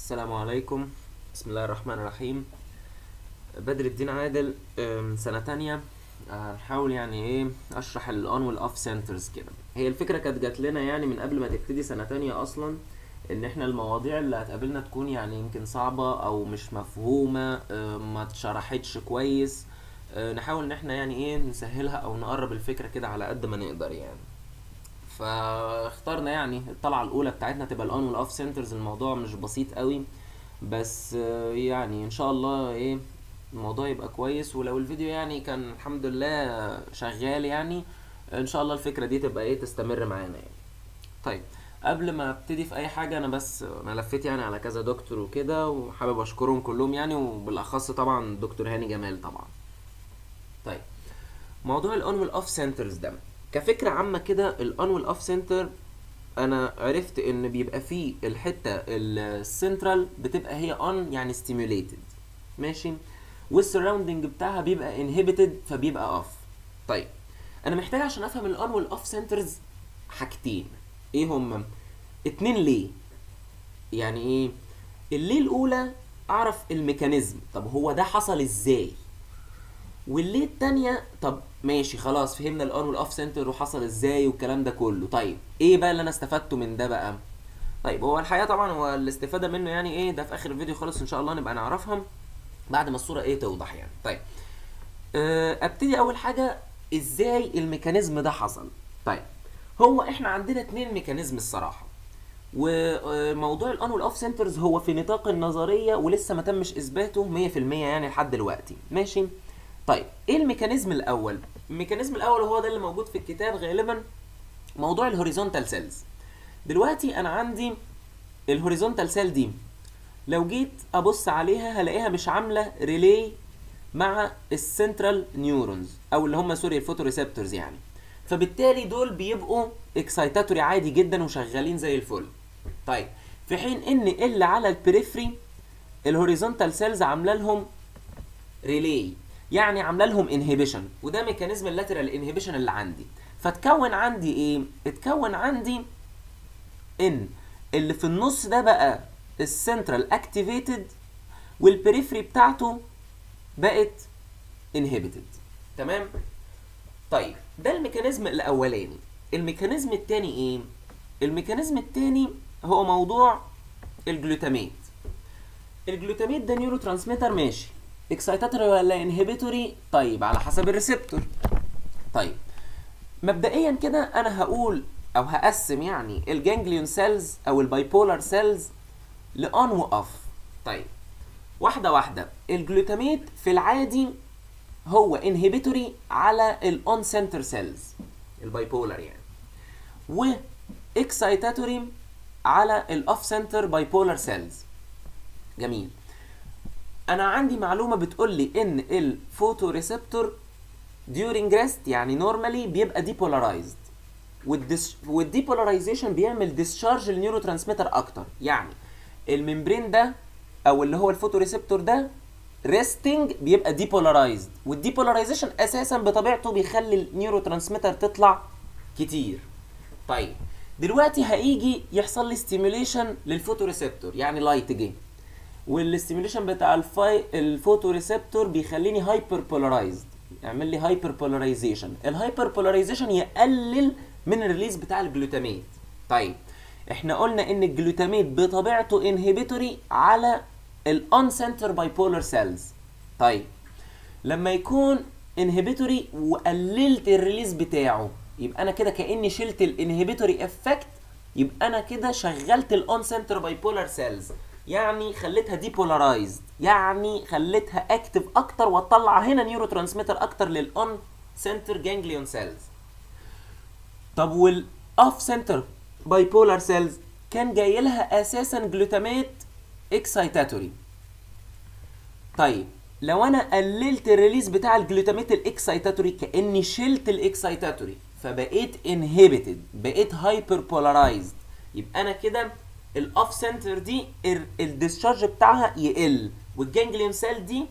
السلام عليكم بسم الله الرحمن الرحيم بدر الدين عادل أم، سنة تانية أه، هحاول يعني ايه اشرح الاون والاوف سنترز كده هي الفكرة كانت جات لنا يعني من قبل ما تبتدي سنة تانية اصلا ان احنا المواضيع اللي هتقابلنا تكون يعني يمكن صعبة او مش مفهومة أه، ما اتشرحتش كويس أه، نحاول ان احنا يعني ايه نسهلها او نقرب الفكرة كده على قد ما نقدر يعني فاخترنا يعني الطلعة الأولى بتاعتنا تبقى الأون والأوف سنترز الموضوع مش بسيط قوي بس آه، يعني إن شاء الله إيه الموضوع يبقى كويس ولو الفيديو يعني كان الحمد لله شغال يعني إن شاء الله الفكرة دي تبقى إيه تستمر معانا يعني طيب قبل ما ابتدي في اي حاجه انا بس انا لفيت يعني على كذا دكتور وكده وحابب اشكرهم كلهم يعني وبالاخص طبعا دكتور هاني جمال طبعا طيب موضوع الاون والاوف سنترز ده كفكره عامه كده الاون والاوف سنتر انا عرفت ان بيبقى فيه الحته السنترال بتبقى هي اون يعني ستيميوليتد ماشي والسراوندنج بتاعها بيبقى انهبيتد فبيبقى اوف طيب انا محتاج عشان افهم الاون والاوف سنترز حاجتين ايه هما اتنين ليه يعني ايه الليه الاولى اعرف الميكانيزم طب هو ده حصل ازاي والليه التانية طب ماشي خلاص فهمنا الاون والاوف سنتر وحصل ازاي والكلام ده كله طيب ايه بقى اللي انا استفدته من ده بقى طيب هو الحقيقه طبعا هو الاستفاده منه يعني ايه ده في اخر الفيديو خالص ان شاء الله نبقى نعرفها بعد ما الصوره ايه توضح يعني طيب آه، ابتدي اول حاجه ازاي الميكانيزم ده حصل طيب هو احنا عندنا اتنين ميكانيزم الصراحه وموضوع الاون والاوف سنترز هو في نطاق النظريه ولسه ما تمش اثباته 100% يعني لحد دلوقتي ماشي طيب ايه الميكانيزم الاول الميكانيزم الاول هو ده اللي موجود في الكتاب غالبا موضوع الهوريزونتال سيلز دلوقتي انا عندي الهوريزونتال سيل دي لو جيت ابص عليها هلاقيها مش عامله ريلي مع السنترال نيورونز او اللي هم سوري الفوتوريسبتورز يعني فبالتالي دول بيبقوا اكسايتاتوري عادي جدا وشغالين زي الفل طيب في حين ان اللي على البريفري الهوريزونتال سيلز عامله لهم ريلي يعني عامله لهم انهبيشن وده ميكانيزم اللاترال انهبيشن اللي عندي فتكون عندي ايه اتكون عندي ان اللي في النص ده بقى السنترال اكتيفيتد والبريفري بتاعته بقت انهبيتد تمام طيب ده الميكانيزم الاولاني الميكانيزم التاني ايه الميكانيزم التاني هو موضوع الجلوتاميت الجلوتاميت ده نيورو ترانسميتر ماشي اكسايتاتوري ولا انهبيتوري طيب على حسب الريسبتور طيب مبدئيا كده انا هقول او هقسم يعني الجانجليون سيلز او البايبولار سيلز لاون واوف طيب واحده واحده الجلوتاميت في العادي هو انهبيتوري على الاون سنتر سيلز البايبولار يعني و اكسايتاتوري على الاوف سنتر بايبولار سيلز جميل انا عندي معلومه بتقول لي ان الفوتو ريسبتور during rest يعني نورمالي بيبقى ديبولارايزد والديبولاريزيشن بيعمل ديسشارج النيورو ترانسميتر اكتر يعني الممبرين ده او اللي هو الفوتو ريسبتور ده ريستنج بيبقى ديبولارايزد والديبولاريزيشن اساسا بطبيعته بيخلي النيورو ترانسميتر تطلع كتير طيب دلوقتي هيجي يحصل لي ستيميوليشن للفوتو ريسبتور يعني لايت جه والاستيميوليشن بتاع الفاي الفوتو ريسبتور بيخليني هايبر بولارايزد يعمل لي هايبر بولاريزيشن الهايبر بولاريزيشن يقلل من الريليز بتاع الجلوتاميت طيب احنا قلنا ان الجلوتاميت بطبيعته انهبيتوري على الاون سنتر بايبولار سيلز طيب لما يكون انهبيتوري وقللت الريليز بتاعه يبقى انا كده كاني شلت الانهبيتوري افكت يبقى انا كده شغلت الاون سنتر بايبولار سيلز يعني خليتها ديبولارايزد يعني خليتها اكتف اكتر وتطلع هنا نيورو ترانسميتر اكتر للاون سنتر جانجليون سيلز طب والاوف سنتر بايبولار سيلز كان جاي لها اساسا جلوتاميت اكسايتاتوري طيب لو انا قللت الريليز بتاع الجلوتاميت الاكسايتاتوري كاني شلت الاكسايتاتوري فبقيت انهبيتد بقيت هايبر بولارايزد يبقى انا كده الاوف سنتر دي الديسشارج بتاعها يقل والجانجليون سيل دي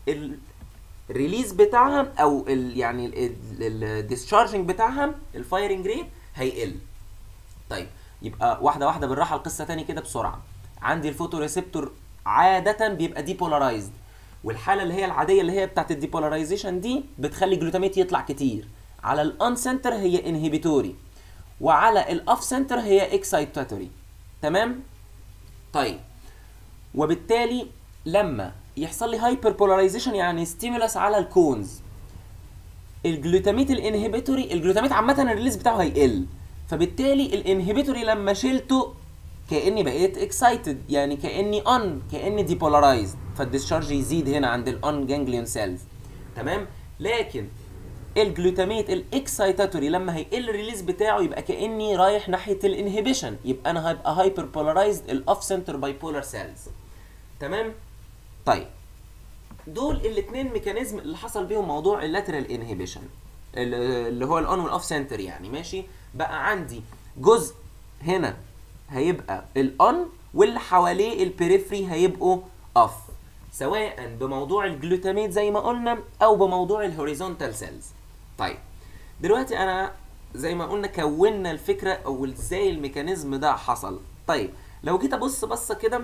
الريليز بتاعها او ال يعني الديسشارجنج بتاعها الفايرنج ريت هيقل طيب يبقى واحده واحده بالراحه القصه تاني كده بسرعه عندي الفوتو ريسبتور عاده بيبقى ديبولارايزد والحاله اللي هي العاديه اللي هي بتاعت الديبولارايزيشن دي بتخلي الجلوتاميت يطلع كتير على الان سنتر هي انهبيتوري وعلى الاف سنتر هي اكسايتاتوري تمام طيب وبالتالي لما يحصل لي هايبر بولاريزيشن يعني ستيمولس على الكونز الجلوتاميت الانهبيتوري الجلوتاميت عامه الريليز بتاعه هيقل فبالتالي الانهبيتوري لما شلته كاني بقيت اكسايتد يعني كاني ان كاني ديبولارايزد فالديسشارج يزيد هنا عند الان جانجليون سيلز تمام لكن الجلوتاميت الاكسايتاتوري لما هيقل الريليز بتاعه يبقى كاني رايح ناحيه الانهبيشن يبقى انا هبقى هايبر بولارايزد الاوف سنتر باي بولار سيلز تمام طيب دول الاثنين ميكانيزم اللي حصل بيهم موضوع اللاترال انهبيشن اللي هو الاون والاوف سنتر يعني ماشي بقى عندي جزء هنا هيبقى الاون واللي حواليه البريفري هيبقوا اوف سواء بموضوع الجلوتاميت زي ما قلنا او بموضوع الهوريزونتال سيلز طيب دلوقتي انا زي ما قلنا كونا الفكره او ازاي الميكانيزم ده حصل طيب لو جيت ابص بصه كده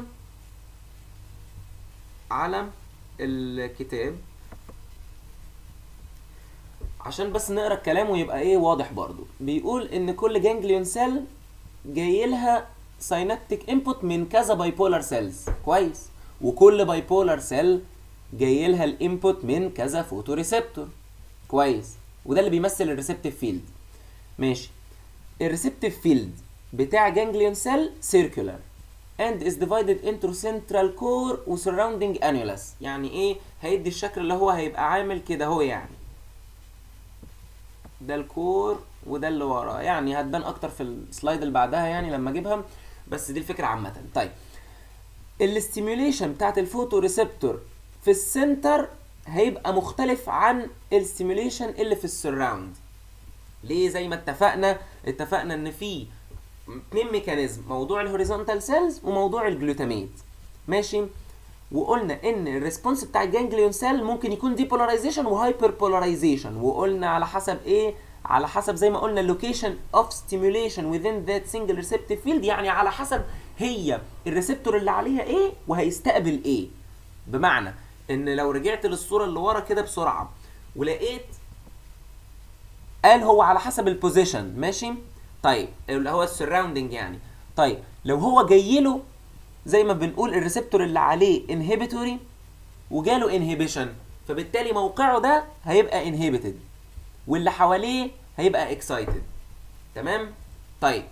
على الكتاب عشان بس نقرا الكلام ويبقى ايه واضح برضو بيقول ان كل جانجليون سيل جاي لها ساينابتيك انبوت من كذا باي بولار سيلز كويس وكل باي بولار سيل جاي لها الانبوت من كذا فوتو ريسبتور كويس وده اللي بيمثل الريسبتيف فيلد ماشي الريسبتيف فيلد بتاع جانجليون سيل سيركولار and is divided into central core و surrounding annulus يعني ايه هيدي الشكل اللي هو هيبقى عامل كده هو يعني ده الكور وده اللي وراه يعني هتبان اكتر في السلايد اللي بعدها يعني لما اجيبها بس دي الفكره عامه طيب الاستيميوليشن بتاعت الفوتو ريسبتور في السنتر هيبقى مختلف عن الستيميوليشن اللي في السراوند ليه زي ما اتفقنا اتفقنا ان في اتنين ميكانيزم موضوع الهوريزونتال سيلز وموضوع الجلوتاميت ماشي وقلنا ان الريسبونس بتاع الجانجليون سيل ممكن يكون ديبولاريزيشن وهايبر بولاريزيشن وقلنا على حسب ايه على حسب زي ما قلنا اللوكيشن اوف ستيميوليشن within that single receptive field يعني على حسب هي الريسبتور اللي عليها ايه وهيستقبل ايه بمعنى ان لو رجعت للصوره اللي ورا كده بسرعه ولقيت قال هو على حسب البوزيشن ماشي طيب اللي هو السراوندنج يعني طيب لو هو جاي له زي ما بنقول الريسبتور اللي عليه انهبيتوري وجاله انهبيشن فبالتالي موقعه ده هيبقى انهبيتد واللي حواليه هيبقى اكسايتد تمام طيب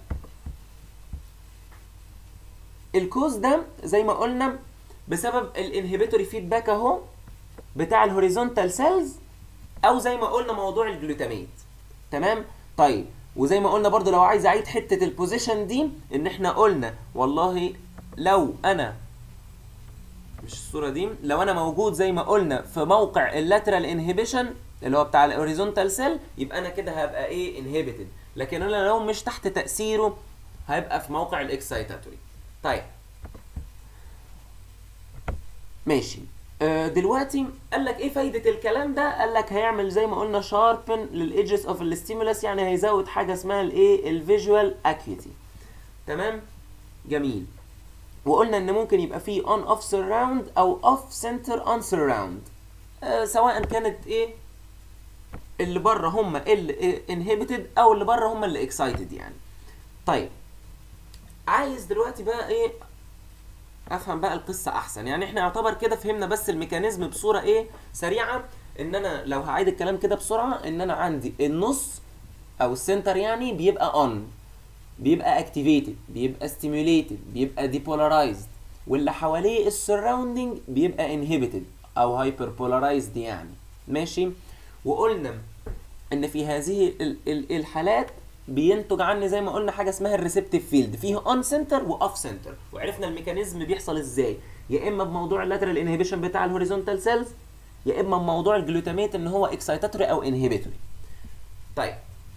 الكوز ده زي ما قلنا بسبب الانهبيتوري فيدباك اهو بتاع الهوريزونتال سيلز او زي ما قلنا موضوع الجلوتاميت تمام طيب وزي ما قلنا برضو لو عايز اعيد حته البوزيشن دي ان احنا قلنا والله لو انا مش الصوره دي لو انا موجود زي ما قلنا في موقع اللاترال انهبيشن اللي هو بتاع الهوريزونتال سيل يبقى انا كده هبقى ايه انهبيتد لكن انا لو مش تحت تاثيره هيبقى في موقع الاكسايتاتوري طيب ماشي آه دلوقتي قال لك ايه فايده الكلام ده قال لك هيعمل زي ما قلنا شاربن للايدجز اوف الستيمولس يعني هيزود حاجه اسمها الايه الفيجوال اكيوتي تمام جميل وقلنا ان ممكن يبقى فيه اون اوف سراوند او اوف سنتر اون سراوند سواء كانت ايه اللي بره هم اللي انهبيتد او اللي بره هم اللي اكسايتد يعني طيب عايز دلوقتي بقى ايه افهم بقى القصه احسن يعني احنا يعتبر كده فهمنا بس الميكانيزم بصوره ايه سريعه ان انا لو هعيد الكلام كده بسرعه ان انا عندي النص او السنتر يعني بيبقى اون بيبقى اكتيفيتد بيبقى ستيميوليتد بيبقى ديبولارايزد واللي حواليه السراوندنج بيبقى انهبيتد او هايبر بولارايزد يعني ماشي وقلنا ان في هذه ال ال الحالات بينتج عني زي ما قلنا حاجه اسمها الريسبتيف فيلد فيه اون سنتر واوف سنتر وعرفنا الميكانيزم بيحصل ازاي يا اما بموضوع اللاترال انهبيشن بتاع الهوريزونتال سيلز يا اما بموضوع الجلوتاميت ان هو اكسايتاتوري او انهبيتوري طيب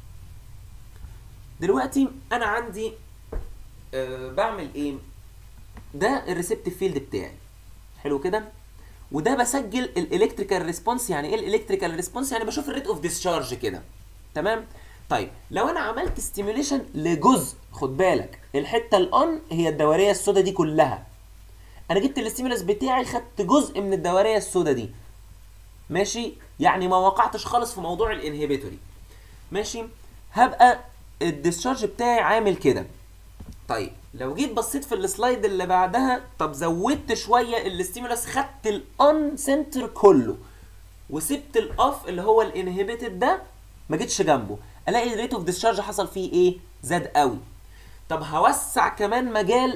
دلوقتي انا عندي أه بعمل ايه ده الريسبتيف فيلد بتاعي حلو كده وده بسجل الالكتريكال ريسبونس يعني ايه الالكتريكال ريسبونس يعني بشوف الريت اوف ديسشارج كده تمام طيب لو انا عملت ستيميوليشن لجزء خد بالك الحته الاون هي الدوريه السوداء دي كلها انا جبت الاستيمولس بتاعي خدت جزء من الدوريه السوداء دي ماشي يعني ما وقعتش خالص في موضوع الانهبيتوري ماشي هبقى الديسشارج بتاعي عامل كده طيب لو جيت بصيت في السلايد اللي بعدها طب زودت شويه الاستيمولس خدت الاون سنتر كله وسبت الاوف اللي هو الانهبيتد ده ما جيتش جنبه الاقي الريت اوف ديسشارج حصل فيه ايه زاد قوي طب هوسع كمان مجال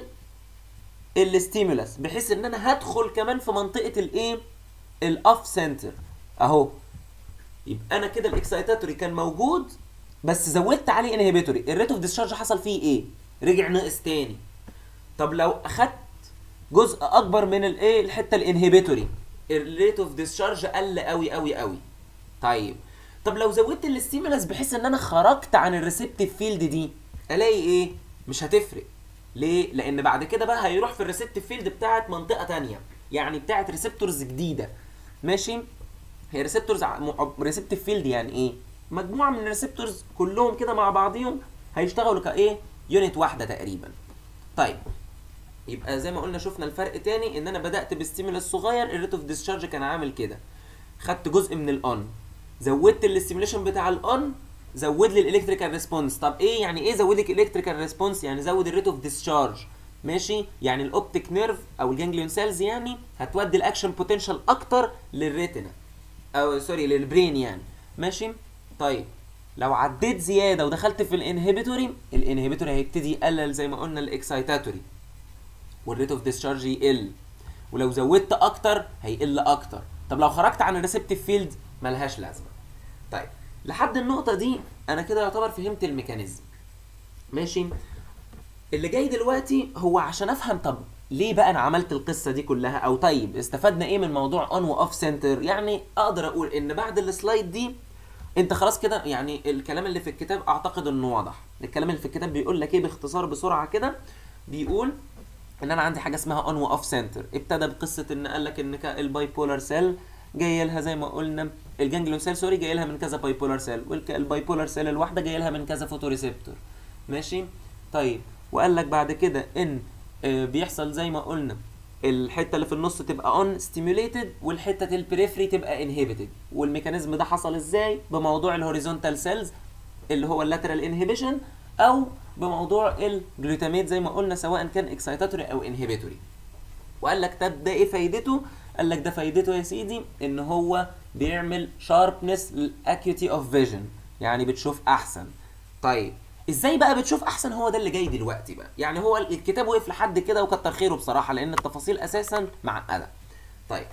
الاستيمولس بحيث ان انا هدخل كمان في منطقه الايه الاوف سنتر اهو يبقى انا كده الاكسايتاتوري كان موجود بس زودت عليه انهبيتوري الريت اوف ديسشارج حصل فيه ايه رجع ناقص تاني طب لو اخدت جزء اكبر من الايه الحته الانهبيتوري الريت اوف ديسشارج قل قوي قوي قوي طيب طب لو زودت الاستيمولس بحيث ان انا خرجت عن الريسبتيف فيلد دي الاقي ايه مش هتفرق ليه لان بعد كده بقى هيروح في الريسبتيف فيلد بتاعت منطقه تانية يعني بتاعت ريسبتورز جديده ماشي هي ريسبتورز ريسبتيف فيلد يعني ايه مجموعه من الريسبتورز كلهم كده مع بعضيهم هيشتغلوا كايه يونت واحده تقريبا طيب يبقى زي ما قلنا شفنا الفرق تاني ان انا بدات بستيمولس صغير الريت اوف ديسشارج كان عامل كده خدت جزء من الاون زودت الاستيميوليشن بتاع الاون زود لي الالكتريكال ريسبونس طب ايه يعني ايه زود لك الالكتريكال ريسبونس يعني زود الريت اوف ديسشارج ماشي يعني الاوبتيك نيرف او الجانجليون سيلز يعني هتودي الاكشن بوتنشال اكتر للريتنا او سوري للبرين يعني ماشي طيب لو عديت زياده ودخلت في الانهبيتوري الانهبيتوري هيبتدي يقلل زي ما قلنا الاكسايتاتوري والريت اوف ديسشارج يقل ولو زودت اكتر هيقل اكتر طب لو خرجت عن الريسبتيف فيلد ملهاش لازمه طيب لحد النقطه دي انا كده يعتبر فهمت الميكانيزم ماشي اللي جاي دلوقتي هو عشان افهم طب ليه بقى انا عملت القصه دي كلها او طيب استفدنا ايه من موضوع اون واوف سنتر يعني اقدر اقول ان بعد السلايد دي انت خلاص كده يعني الكلام اللي في الكتاب اعتقد انه واضح الكلام اللي في الكتاب بيقول لك ايه باختصار بسرعه كده بيقول ان انا عندي حاجه اسمها اون واوف سنتر ابتدى بقصه ان قال لك ان الباي بولار سيل جاي لها زي ما قلنا الجانجليون سيل سوري جاي لها من كذا باي بولار سيل والباي بولار سيل الواحده جاي لها من كذا فوتو ريسبتور ماشي طيب وقال لك بعد كده ان آه بيحصل زي ما قلنا الحته اللي في النص تبقى اون ستيميوليتد والحته البريفري تبقى انهبيتد والميكانيزم ده حصل ازاي بموضوع الهوريزونتال سيلز اللي هو اللاترال انهبيشن او بموضوع الجلوتاميت زي ما قلنا سواء كان اكسايتاتوري او انهبيتوري وقال لك طب ده ايه فايدته قال لك ده فايدته يا سيدي ان هو بيعمل شاربنس للاكيوتي اوف فيجن يعني بتشوف احسن طيب ازاي بقى بتشوف احسن هو ده اللي جاي دلوقتي بقى يعني هو الكتاب وقف لحد كده وكتر خيره بصراحه لان التفاصيل اساسا معقده طيب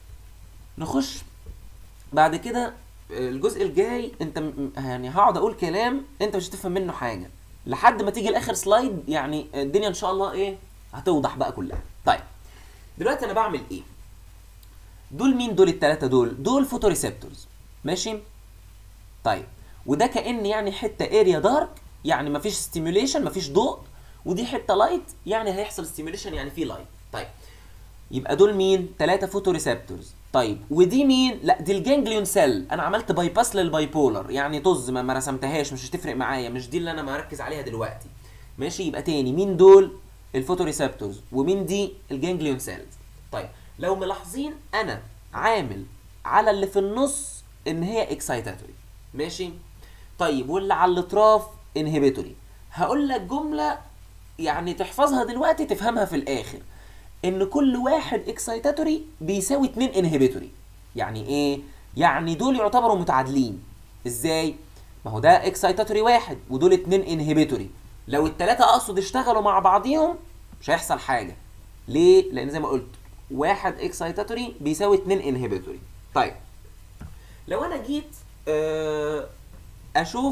نخش بعد كده الجزء الجاي انت يعني هقعد اقول كلام انت مش هتفهم منه حاجه لحد ما تيجي لاخر سلايد يعني الدنيا ان شاء الله ايه هتوضح بقى كلها طيب دلوقتي انا بعمل ايه دول مين دول الثلاثه دول دول فوتو ريسبتورز ماشي طيب وده كان يعني حته اريا دارك يعني مفيش ستيميوليشن مفيش ضوء ودي حته لايت يعني هيحصل ستيميوليشن يعني في لايت طيب يبقى دول مين ثلاثه فوتو ريسبتورز طيب ودي مين لا دي الجانجليون سيل انا عملت باي باس للباي بولر يعني طز ما, ما رسمتهاش مش هتفرق معايا مش دي اللي انا مركز عليها دلوقتي ماشي يبقى تاني مين دول الفوتو ريسبتورز ومين دي الجانجليون سيلز طيب لو ملاحظين انا عامل على اللي في النص ان هي اكسايتاتوري ماشي طيب واللي على الاطراف انهبيتوري هقول لك جمله يعني تحفظها دلوقتي تفهمها في الاخر ان كل واحد اكسايتاتوري بيساوي اتنين انهبيتوري يعني ايه يعني دول يعتبروا متعادلين ازاي ما هو ده اكسايتاتوري واحد ودول اتنين انهبيتوري لو التلاتة اقصد اشتغلوا مع بعضيهم مش هيحصل حاجه ليه لان زي ما قلت واحد اكسايتاتوري بيساوي اتنين انهبيتوري طيب لو انا جيت آه اشوف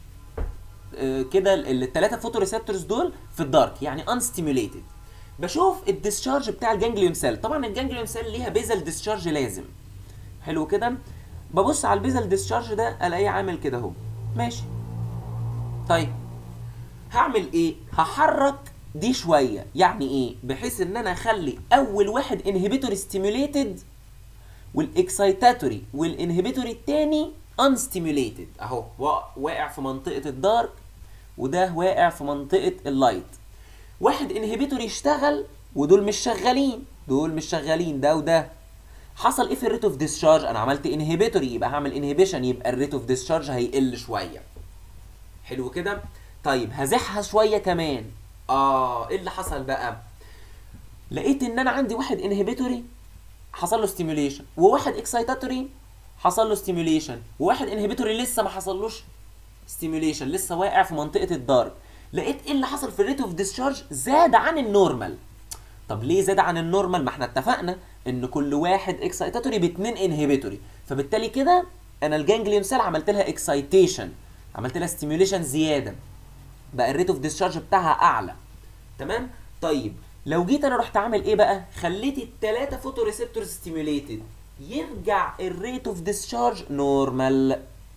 آه كده الثلاثه فوتو ريسبتورز دول في الدارك يعني انستيميوليتد بشوف الديسشارج بتاع الجانجليون سيل طبعا الجانجليون سيل ليها بيزل ديسشارج لازم حلو كده ببص على البيزل ديسشارج ده الاقيه عامل كده اهو ماشي طيب هعمل ايه هحرك دي شويه يعني ايه بحيث ان انا اخلي اول واحد انهبيتوري ستيميوليتد والاكسايتاتوري والانهبيتوري التاني انستيميوليتد اهو واقع في منطقه الدارك وده واقع في منطقه اللايت واحد انهبيتور يشتغل ودول مش شغالين دول مش شغالين ده وده حصل ايه في الريت اوف ديسشارج انا عملت انهبيتوري يبقى هعمل انهبيشن يبقى الريت اوف ديسشارج هيقل شويه حلو كده طيب هزحها شويه كمان اه ايه اللي حصل بقى لقيت ان انا عندي واحد انهبيتوري حصل له ستيميوليشن وواحد اكسايتاتوري حصل له ستيميوليشن وواحد انهبيتوري لسه ما حصلوش ستيميوليشن لسه واقع في منطقه الدارك لقيت ايه اللي حصل في الريت اوف ديسشارج زاد عن النورمال طب ليه زاد عن النورمال ما احنا اتفقنا ان كل واحد اكسايتاتوري باتنين انهبيتوري فبالتالي كده انا الجانجليون سيل عملت لها اكسايتيشن عملت لها ستيميوليشن زياده بقى الريت اوف ديسشارج بتاعها اعلى تمام طيب لو جيت انا رحت عامل ايه بقى خليت الثلاثه فوتو ريسبتورز ستيميوليتد يرجع الريت اوف ديسشارج نورمال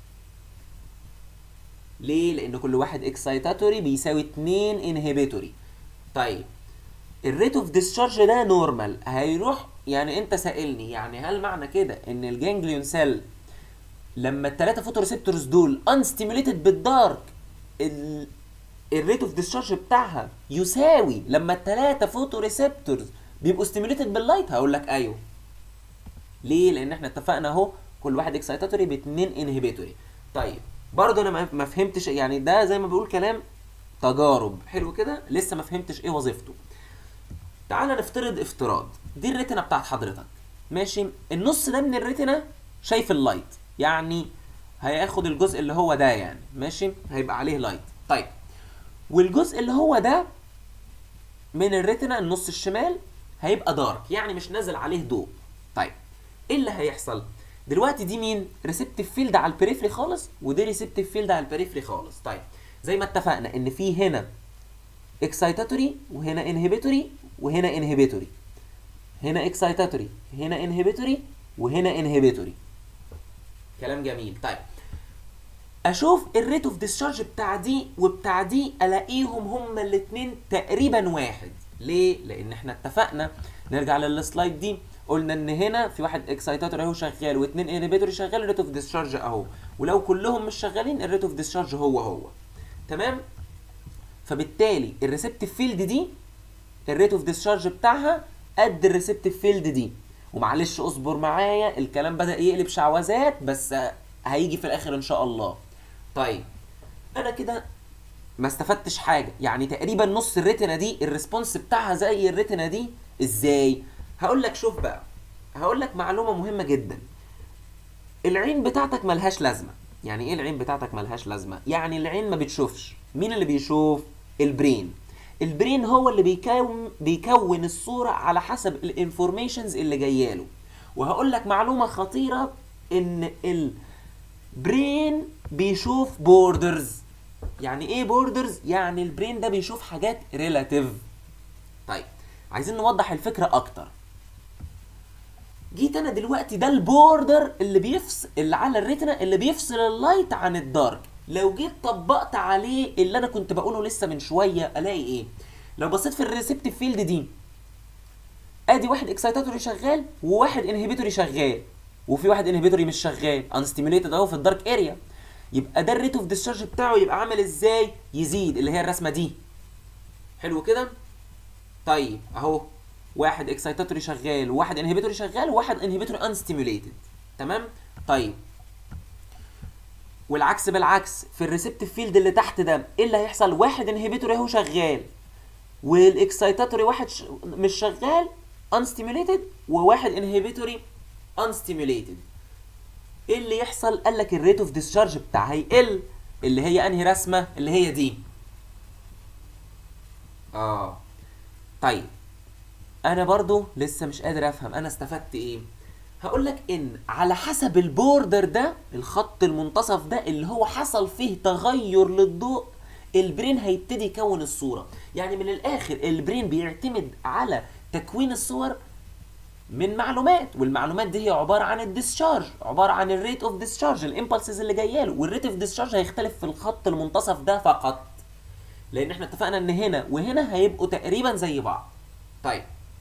ليه لان كل واحد اكسايتاتوري بيساوي 2 انهبيتوري طيب الريت اوف ديسشارج ده نورمال هيروح يعني انت سائلني يعني هل معنى كده ان الجانجليون سيل لما الثلاثه فوتو ريسبتورز دول انستيميوليتد بالدارك الريت اوف ديسشارج بتاعها يساوي لما الثلاثه فوتو ريسبتورز بيبقوا ستيميوليتد باللايت هقول لك ايوه ليه لان احنا اتفقنا اهو كل واحد اكسايتاتوري باتنين انهبيتوري طيب برضه انا ما- ما فهمتش يعني ده زي ما بقول كلام تجارب حلو كده لسه ما فهمتش ايه وظيفته تعالى نفترض افتراض دي الريتنا بتاعت حضرتك ماشي النص ده من الريتنا شايف اللايت يعني هياخد الجزء اللي هو ده يعني ماشي هيبقى عليه لايت طيب والجزء اللي هو ده من الريتنا النص الشمال هيبقى دارك يعني مش نازل عليه ضوء طيب ايه اللي هيحصل دلوقتي دي مين ريسبتيف فيلد على البريفري خالص ودي ريسبتيف فيلد على البريفري خالص طيب زي ما اتفقنا ان في هنا اكسايتاتوري وهنا انهبيتوري وهنا انهبيتوري هنا اكسايتاتوري هنا انهبيتوري وهنا انهبيتوري كلام جميل طيب اشوف الريت اوف ديسشارج بتاع دي وبتاع دي الاقيهم هما الاتنين تقريبا واحد ليه لان احنا اتفقنا نرجع للسلايد دي قلنا ان هنا في واحد اكسايتاتور اهو شغال واثنين انهبيتوري شغال الريت اوف ديسشارج اهو ولو كلهم مش شغالين الريت اوف ديسشارج هو هو تمام فبالتالي الريسبتيف فيلد دي الريت اوف ديسشارج بتاعها قد الريسبتيف فيلد دي ومعلش اصبر معايا الكلام بدأ يقلب شعوذات بس هيجي في الاخر ان شاء الله طيب انا كده ما استفدتش حاجه يعني تقريبا نص الريتنا دي الريسبونس بتاعها زي الريتنا دي ازاي هقول لك شوف بقى هقول لك معلومه مهمه جدا العين بتاعتك ملهاش لازمه يعني ايه العين بتاعتك ملهاش لازمه يعني العين ما بتشوفش مين اللي بيشوف البرين البرين هو اللي بيكون بيكون الصوره على حسب الانفورميشنز اللي جايه له وهقول لك معلومه خطيره ان البرين بيشوف بوردرز يعني ايه بوردرز يعني البرين ده بيشوف حاجات ريلاتيف طيب عايزين نوضح الفكره اكتر جيت انا دلوقتي ده البوردر اللي بيفصل اللي على الريتنا اللي بيفصل اللايت عن الدارك لو جيت طبقت عليه اللي انا كنت بقوله لسه من شويه الاقي ايه لو بصيت في الريسبتيف فيلد دي ادي واحد اكسايتاتوري شغال وواحد انهبيتوري شغال وفي واحد انهبيتوري مش شغال انستيميوليتد اهو في الدارك اريا يبقى ده الريت اوف ديسشارج بتاعه يبقى عامل ازاي يزيد اللي هي الرسمه دي حلو كده طيب اهو واحد اكسايتاتوري شغال وواحد انهبيتوري شغال وواحد انهبيتوري انستيميوليتد تمام طيب والعكس بالعكس في الريسبتيف فيلد اللي تحت ده ايه اللي هيحصل واحد انهبيتوري اهو شغال والاكسايتاتوري واحد ش... مش شغال انستيميوليتد وواحد انهبيتوري انستيميوليتد ايه اللي يحصل قال لك الريت اوف ديسشارج بتاعها هيقل اللي هي انهي رسمه اللي هي دي اه طيب انا برضو لسه مش قادر افهم انا استفدت ايه هقول لك ان على حسب البوردر ده الخط المنتصف ده اللي هو حصل فيه تغير للضوء البرين هيبتدي يكون الصوره يعني من الاخر البرين بيعتمد على تكوين الصور من معلومات والمعلومات دي هي عباره عن الديسشارج عباره عن الريت اوف ديسشارج الامبلسز اللي جايه له والريت اوف ديسشارج هيختلف في الخط المنتصف ده فقط لان احنا اتفقنا ان هنا وهنا هيبقوا تقريبا زي بعض طيب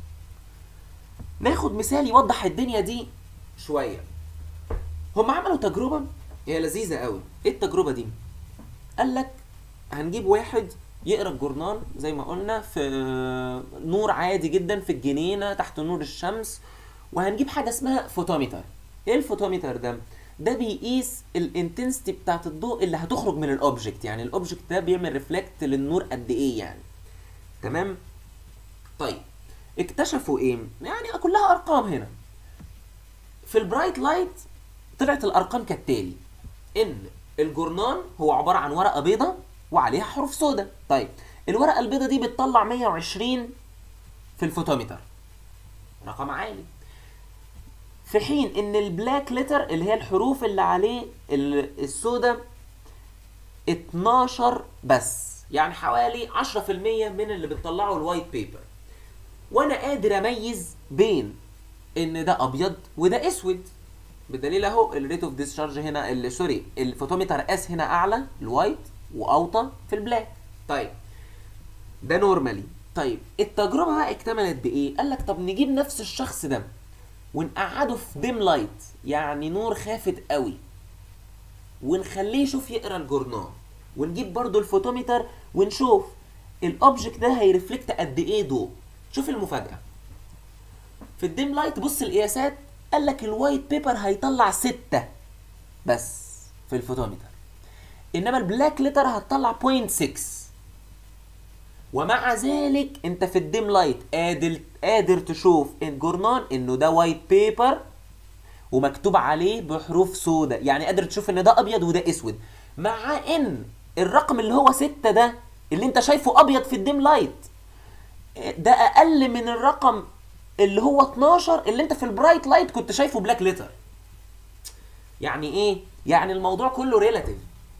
ناخد مثال يوضح الدنيا دي شويه هم عملوا تجربه هي لذيذه قوي ايه التجربه دي قال لك هنجيب واحد يقرا الجورنال زي ما قلنا في نور عادي جدا في الجنينه تحت نور الشمس وهنجيب حاجه اسمها فوتوميتر ايه الفوتوميتر ده ده بيقيس الانتنسيتي بتاعت الضوء اللي هتخرج من الاوبجكت يعني الاوبجكت ده بيعمل ريفلكت للنور قد ايه يعني تمام طيب اكتشفوا ايه يعني كلها ارقام هنا في البرايت لايت طلعت الارقام كالتالي ان الجورنان هو عباره عن ورقه بيضاء وعليها حروف سوداء طيب الورقه البيضاء دي بتطلع 120 في الفوتومتر رقم عالي في حين ان البلاك لتر اللي هي الحروف اللي عليه السوداء 12 بس يعني حوالي 10% من اللي بتطلعه الوايت بيبر وانا قادر اميز بين ان ده ابيض وده اسود بدليل اهو الريت اوف ديسشارج هنا ال- سوري الفوتومتر اس هنا اعلى الوايت واوطى في البلاك طيب ده نورمالي طيب التجربه بقى اكتملت بايه قال لك طب نجيب نفس الشخص ده ونقعده في ديم لايت يعني نور خافت قوي ونخليه يشوف يقرا الجورنال ونجيب برضو الفوتومتر ونشوف الاوبجكت ده هيرفلكت قد ايه ضوء شوف المفاجاه في الديم لايت بص القياسات قال لك الوايت بيبر هيطلع ستة بس في الفوتومتر انما البلاك لتر هتطلع 0.6 ومع ذلك انت في الديم لايت قادر قادر تشوف الجورنال انه ده وايت بيبر ومكتوب عليه بحروف سوداء يعني قادر تشوف ان ده ابيض وده اسود مع ان الرقم اللي هو ستة ده اللي انت شايفه ابيض في الديم لايت ده اقل من الرقم اللي هو 12 اللي انت في البرايت لايت كنت شايفه بلاك لتر يعني ايه يعني الموضوع كله ريلاتيف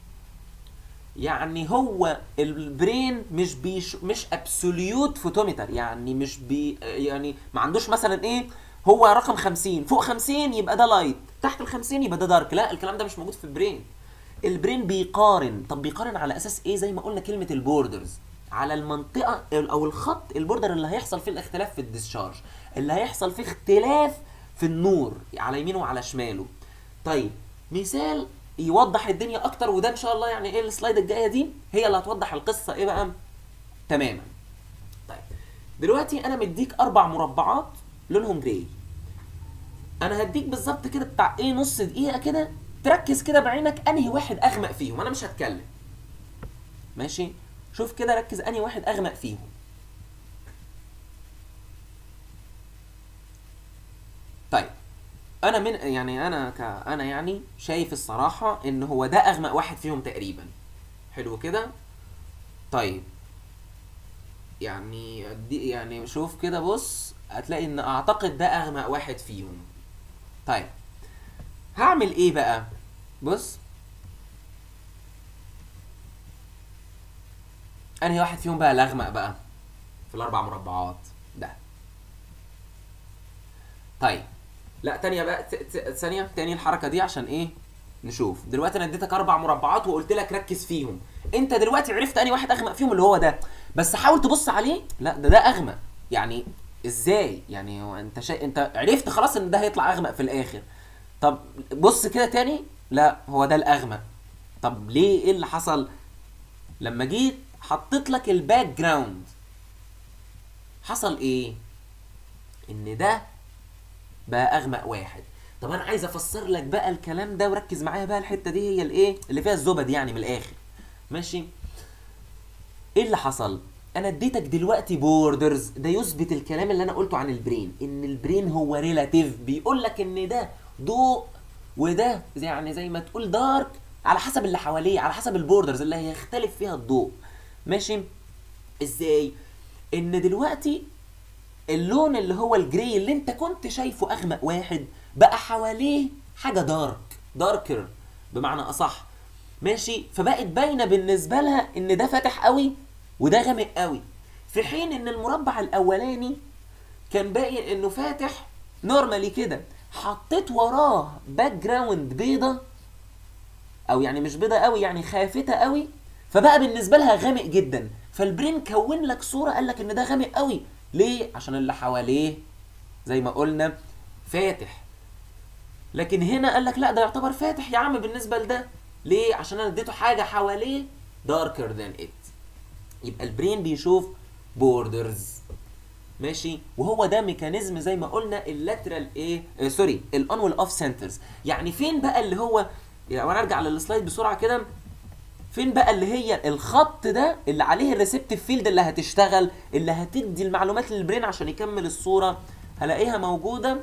يعني هو البرين مش بيش مش ابسوليوت فوتومتر يعني مش بي يعني ما عندوش مثلا ايه هو رقم 50 فوق 50 يبقى ده لايت تحت ال 50 يبقى ده دارك لا الكلام ده مش موجود في البرين البرين بيقارن طب بيقارن على اساس ايه زي ما قلنا كلمه البوردرز على المنطقه او الخط البوردر اللي هيحصل فيه الاختلاف في الديسشارج اللي هيحصل فيه اختلاف في النور على يمينه وعلى شماله طيب مثال يوضح الدنيا اكتر وده ان شاء الله يعني ايه السلايد الجايه دي هي اللي هتوضح القصه ايه بقى تماما طيب دلوقتي انا مديك اربع مربعات لونهم جراي انا هديك بالظبط كده بتاع ايه نص دقيقه كده تركز كده بعينك انهي واحد اغمق فيهم انا مش هتكلم ماشي شوف كده ركز انهي واحد اغمق فيهم طيب انا من يعني انا ك انا يعني شايف الصراحه ان هو ده اغمق واحد فيهم تقريبا حلو كده طيب يعني دي يعني شوف كده بص هتلاقي ان اعتقد ده اغمق واحد فيهم طيب هعمل ايه بقى بص انهي واحد فيهم بقى الاغمق بقى في الاربع مربعات ده طيب لا تانية بقى ت- ت- ثانية تاني الحركة دي عشان ايه نشوف دلوقتي انا اديتك اربع مربعات وقلت لك ركز فيهم انت دلوقتي عرفت انهي واحد اغمق فيهم اللي هو ده بس حاول تبص عليه لا ده ده اغمق يعني ازاي يعني هو انت شا... انت عرفت خلاص ان ده هيطلع اغمق في الاخر طب بص كده تاني لا هو ده الاغمق طب ليه ايه اللي حصل لما جيت حطيت لك الباك جراوند حصل ايه ان ده بقى اغمق واحد طب انا عايز افسر لك بقى الكلام ده وركز معايا بقى الحته دي هي الايه اللي فيها الزبد يعني من الاخر ماشي ايه اللي حصل انا اديتك دلوقتي بوردرز ده يثبت الكلام اللي انا قلته عن البرين ان البرين هو ريلاتيف بيقول لك ان ده ضوء وده زي يعني زي ما تقول دارك على حسب اللي حواليه على حسب البوردرز اللي هيختلف فيها الضوء ماشي ازاي ان دلوقتي اللون اللي هو الجراي اللي انت كنت شايفه اغمق واحد بقى حواليه حاجه دارك داركر بمعنى اصح ماشي فبقت باينه بالنسبه لها ان ده فاتح قوي وده غامق قوي في حين ان المربع الاولاني كان باين انه فاتح نورمالي كده حطيت وراه باك جراوند بيضه او يعني مش بيضه قوي يعني خافته قوي فبقى بالنسبه لها غامق جدا فالبرين كون لك صوره قال لك ان ده غامق قوي ليه عشان اللي حواليه زي ما قلنا فاتح لكن هنا قال لك لا ده يعتبر فاتح يا عم بالنسبه لده ليه عشان انا اديته حاجه حواليه darker than it يبقى البرين بيشوف بوردرز ماشي وهو ده ميكانيزم زي ما قلنا اللاترال ايه آه سوري الاون والاوف سنترز يعني فين بقى اللي هو يعني وانا ارجع للسلايد بسرعه كده فين بقى اللي هي الخط ده اللي عليه الريسبتيف فيلد اللي هتشتغل اللي هتدي المعلومات للبرين عشان يكمل الصوره هلاقيها موجوده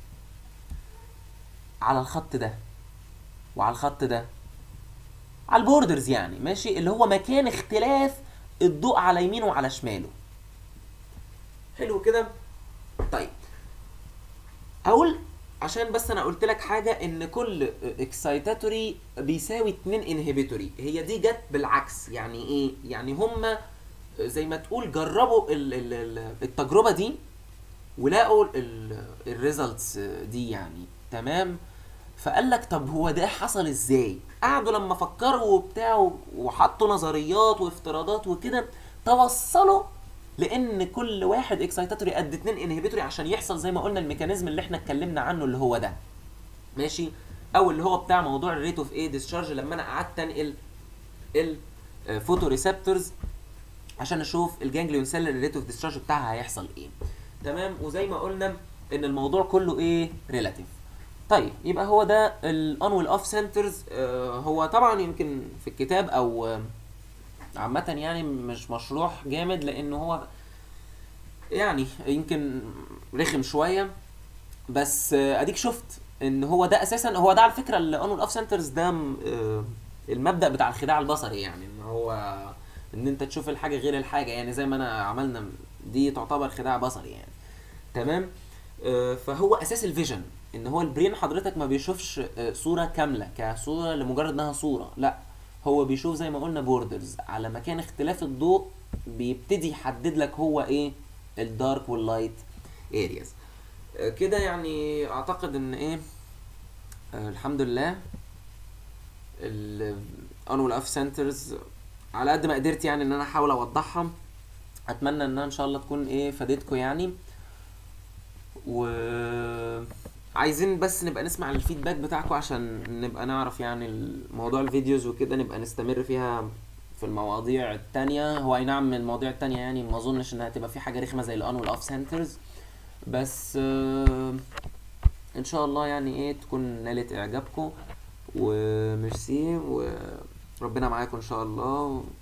على الخط ده وعلى الخط ده على البوردرز يعني ماشي اللي هو مكان اختلاف الضوء على يمينه وعلى شماله حلو كده طيب اقول عشان بس انا قلت لك حاجه ان كل اكسايتاتوري بيساوي 2 انهبيتوري هي دي جت بالعكس يعني ايه يعني هما زي ما تقول جربوا ال ال ال التجربه دي ولقوا الريزلتس دي يعني تمام فقال لك طب هو ده حصل ازاي قعدوا لما فكروا وبتاع وحطوا نظريات وافتراضات وكده توصلوا لان كل واحد اكسايتاتوري قد اتنين انهبيتوري عشان يحصل زي ما قلنا الميكانيزم اللي احنا اتكلمنا عنه اللي هو ده ماشي او اللي هو بتاع موضوع الريت اوف ايه ديسشارج لما انا قعدت انقل الفوتو ريسبتورز عشان اشوف الجانجليون سيل الريت اوف ديسشارج بتاعها هيحصل ايه تمام وزي ما قلنا ان الموضوع كله ايه ريلاتيف طيب يبقى هو ده الاون والاوف سنترز هو طبعا يمكن في الكتاب او آه عامة يعني مش مشروح جامد لأنه هو يعني يمكن رخم شوية بس أديك شفت إن هو ده أساسا هو ده على فكرة الأون والأوف سنترز ده المبدأ بتاع الخداع البصري يعني إن هو إن أنت تشوف الحاجة غير الحاجة يعني زي ما أنا عملنا دي تعتبر خداع بصري يعني تمام فهو أساس الفيجن إن هو البرين حضرتك ما بيشوفش صورة كاملة كصورة لمجرد إنها صورة لأ هو بيشوف زي ما قلنا بوردرز على مكان اختلاف الضوء بيبتدي يحدد لك هو ايه الدارك واللايت ارياز كده يعني اعتقد ان ايه آه الحمد لله الاون والاف سنترز على قد ما قدرت يعني ان انا احاول اوضحها اتمنى انها ان شاء الله تكون ايه فادتكم يعني و عايزين بس نبقى نسمع الفيدباك بتاعكم عشان نبقى نعرف يعني موضوع الفيديوز وكده نبقى نستمر فيها في المواضيع التانية هو اي نعم المواضيع التانية يعني ما اظنش انها تبقى في حاجة رخمة زي الان والاوف سنترز بس آه ان شاء الله يعني ايه تكون نالت اعجابكم وميرسي وربنا معاكم ان شاء الله